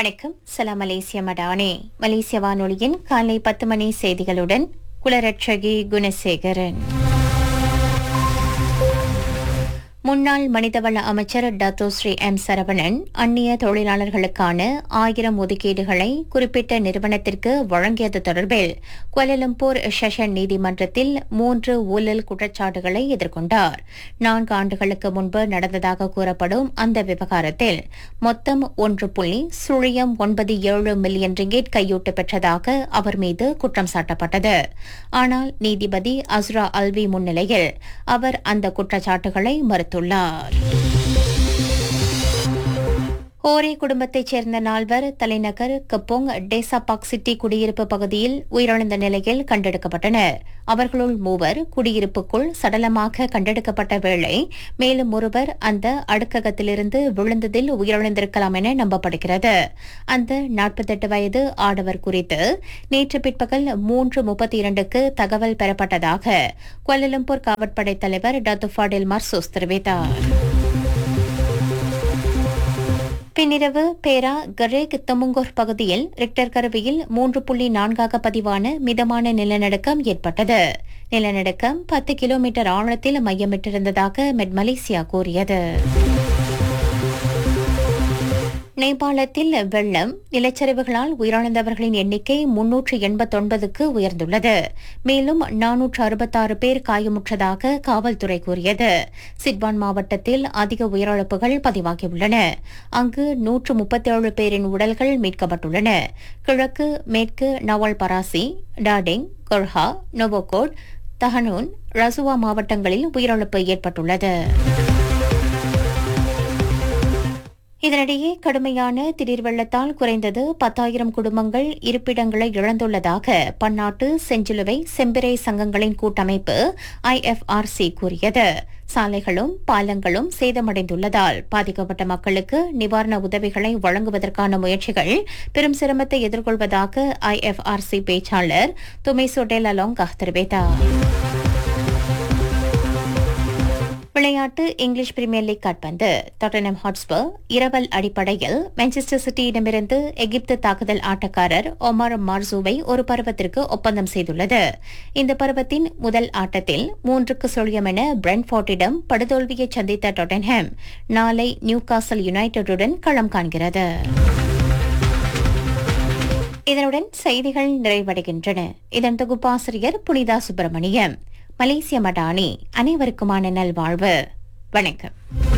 வணக்கம் சலாம் மலேசிய மடானே மலேசிய வானொலியின் காலை பத்து மணி செய்திகளுடன் குலரட்சகி குணசேகரன் முன்னாள் மனிதவள அமைச்சர் டத்தோ ஸ்ரீ எம் சரவணன் அந்நிய தொழிலாளர்களுக்கான ஆயிரம் ஒதுக்கீடுகளை குறிப்பிட்ட நிறுவனத்திற்கு வழங்கியது தொடர்பில் கோலலம்பூர் செஷன் நீதிமன்றத்தில் மூன்று ஊழல் குற்றச்சாட்டுகளை எதிர்கொண்டார் நான்கு ஆண்டுகளுக்கு முன்பு நடந்ததாக கூறப்படும் அந்த விவகாரத்தில் மொத்தம் ஒன்று புள்ளி சுழியம் ஒன்பது ஏழு மில்லியன் ரிங்கெட் கையூட்டு பெற்றதாக அவர் மீது குற்றம் சாட்டப்பட்டது ஆனால் நீதிபதி அஸ்ரா அல்வி முன்னிலையில் அவர் அந்த குற்றச்சாட்டுகளை மறுத்துள்ளார் ஓரே குடும்பத்தைச் சேர்ந்த நால்வர் தலைநகர் கப்போங் டேசாபாக் சிட்டி குடியிருப்பு பகுதியில் உயிரிழந்த நிலையில் கண்டெடுக்கப்பட்டனர் அவர்களுள் மூவர் குடியிருப்புக்குள் சடலமாக கண்டெடுக்கப்பட்ட வேளை மேலும் ஒருவர் அந்த அடுக்ககத்திலிருந்து விழுந்ததில் உயிரிழந்திருக்கலாம் என நம்பப்படுகிறது அந்த நாற்பத்தெட்டு வயது ஆடவர் குறித்து நேற்று பிற்பகல் மூன்று முப்பத்தி இரண்டுக்கு தகவல் பெறப்பட்டதாக கோலலம்பூர் காவற்படை தலைவர் டத்துஃபாடில் மர்சூஸ் தெரிவித்தார் பின்னிரவு பேரா கரேக் தமுங்கோர் பகுதியில் ரிக்டர் கருவியில் மூன்று புள்ளி நான்காக பதிவான மிதமான நிலநடுக்கம் ஏற்பட்டது நிலநடுக்கம் பத்து கிலோமீட்டர் ஆழத்தில் மையமிட்டிருந்ததாக மெட் மலேசியா கூறியது நேபாளத்தில் வெள்ளம் நிலச்சரிவுகளால் உயிரிழந்தவர்களின் எண்ணிக்கை முன்னூற்று எண்பத்தொன்பதுக்கு உயர்ந்துள்ளது மேலும் நானூற்று அறுபத்தாறு பேர் காயமுற்றதாக காவல்துறை கூறியது சிட்வான் மாவட்டத்தில் அதிக உயிரிழப்புகள் பதிவாகியுள்ளன அங்கு நூற்று முப்பத்தேழு பேரின் உடல்கள் மீட்கப்பட்டுள்ளன கிழக்கு மேற்கு நவல் பராசி டாடிங் கொர்ஹா நோவோகோட் தஹனூன் ரசுவா மாவட்டங்களில் உயிரிழப்பு ஏற்பட்டுள்ளது இதனிடையே கடுமையான திடீர் வெள்ளத்தால் குறைந்தது பத்தாயிரம் குடும்பங்கள் இருப்பிடங்களை இழந்துள்ளதாக பன்னாட்டு செஞ்சிலுவை செம்பிரை சங்கங்களின் கூட்டமைப்பு ஐஎஃப்ஆர்சி கூறியது சாலைகளும் பாலங்களும் சேதமடைந்துள்ளதால் பாதிக்கப்பட்ட மக்களுக்கு நிவாரண உதவிகளை வழங்குவதற்கான முயற்சிகள் பெரும் சிரமத்தை எதிர்கொள்வதாக ஐஎஃப்ஆர்சி பேச்சாளர் துமைசோ டெலலோங் தெரிவித்தார் விளையாட்டு இங்கிலீஷ் பிரீமியர் லீக் காட்பந்து டாட்டனம் ஹாட்ஸ்பர் இரவல் அடிப்படையில் மான்செஸ்டர் சிட்டியிடமிருந்து எகிப்து தாக்குதல் ஆட்டக்காரர் ஒமர் மார்சூவை ஒரு பருவத்திற்கு ஒப்பந்தம் செய்துள்ளது இந்த பருவத்தின் முதல் ஆட்டத்தில் மூன்றுக்கு சொழியம் என பிரென்ஃபோர்ட்டிடம் படுதோல்வியை சந்தித்த டாட்டன்ஹாம் நாளை நியூ காசல் யுனைடெடுடன் களம் காண்கிறது இதனுடன் செய்திகள் நிறைவடைகின்றன இதன் தொகுப்பாசிரியர் புனிதா சுப்பிரமணியம் மலேசிய மடானி அனைவருக்குமான நல்வாழ்வு வணக்கம்